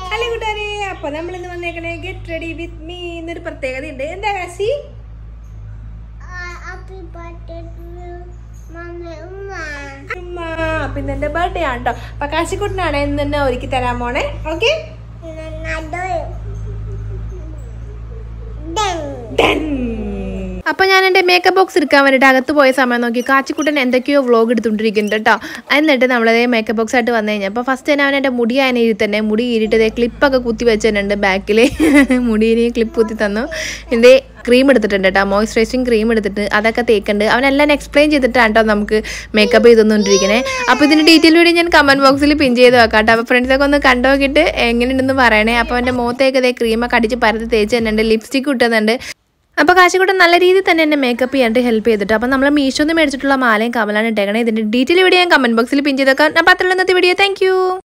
hello കൂട്ടുകാരെ അപ്പൊ നമ്മൾ ഇന്ന് വന്നേക്കണേ ഗെറ്റ് റെഡി വിത്ത് മീ എന്നൊരു പ്രത്യേകത ഉണ്ട് എന്താ Kashi happy birthday to mummy ഉമ്മ ഉമ്മ അപ്പൊ ഇന്ന് എന്റെ ബർത്ത്ഡേ ആണ് കേട്ടോ അപ്പൊ കാശിക്കുട്ടനാണ് ഇന്ന് തന്നെ ഒരുക്കി തരാൻ പോണേ ഓക്കെ നന്നോയ് ഡൻ അപ്പൊ ഞാൻ എന്റെ മേക്കപ്പ് ബോക്സ് എടുക്കാൻ വേണ്ടിയിട്ട് അകത്ത് പോയ സമയം നോക്കി കാച്ചിക്കുട്ടൻ എന്തൊക്കെയോ വ്ളോഗ് എടുത്തുകൊണ്ടിരിക്കുന്നുണ്ട് കേട്ടോ എന്നിട്ട് നമ്മളതേ മേക്കപ്പ് ബോക്സ് ആയിട്ട് വന്നു കഴിഞ്ഞാൽ അപ്പോൾ ഫസ്റ്റ് തന്നെ അവൻ എൻ്റെ മുടി അതിന് തന്നെ മുടി ഈരിട്ടതേ ക്ലിപ്പൊക്കെ കുത്തി വെച്ചിട്ടുണ്ട് ബാക്കിൽ മുടിയിൽ ക്ലിപ്പ് കുത്തി തന്നു എൻ്റെ ക്രീം എടുത്തിട്ടുണ്ട് കേട്ടോ മോയ്സ്ചറൈസിങ് ക്രീം എടുത്തിട്ട് അതൊക്കെ തേക്കുന്നുണ്ട് അവനെല്ലാം എക്സ്പ്ലെയിൻ ചെയ്തിട്ടാണ് കേട്ടോ നമുക്ക് മേക്കപ്പ് ചെയ്തുകൊണ്ടിരിക്കണേ അപ്പോൾ ഇതിൻ്റെ ഡീറ്റെയിൽ വീഡിയോ ഞാൻ കമൻറ്റ് ബോക്സിൽ പിൻ ചെയ്ത് വെക്കാം കേട്ടോ അപ്പോൾ ഫ്രണ്ട്സൊക്കെ ഒന്ന് കണ്ടു നോക്കിയിട്ട് എങ്ങനെയുണ്ടെന്ന് പറയണേ അപ്പോൾ എൻ്റെ മുഖത്തേക്ക് ഇതേ ക്രീമൊക്കെ അടിച്ച് പരത്തി തേച്ച് തന്നെയുണ്ട് ലിപ്സ്റ്റിക്ക് കിട്ടുന്നുണ്ട് അപ്പോൾ കാശിക്കൂട്ടൻ നല്ല രീതിയിൽ തന്നെ എന്നെ മേക്കപ്പ് ചെയ്യാനായിട്ട് ഹെൽപ്പ് ചെയ്തിട്ട് അപ്പോൾ നമ്മൾ മീഷോന്ന് മേടിച്ചിട്ടുള്ള മാലയും കമലാണ് ഇട്ടേക്കണേ ഇതിൻ്റെ ഡീറ്റെയിൽ വീഡിയോ ഞാൻ കമൻറ്റ് ബോക്സിൽ പിൻ ചെയ്തേക്കാം അപ്പോൾ അത്രയുള്ള ഇന്നത്തെ വീഡിയോ താങ്ക്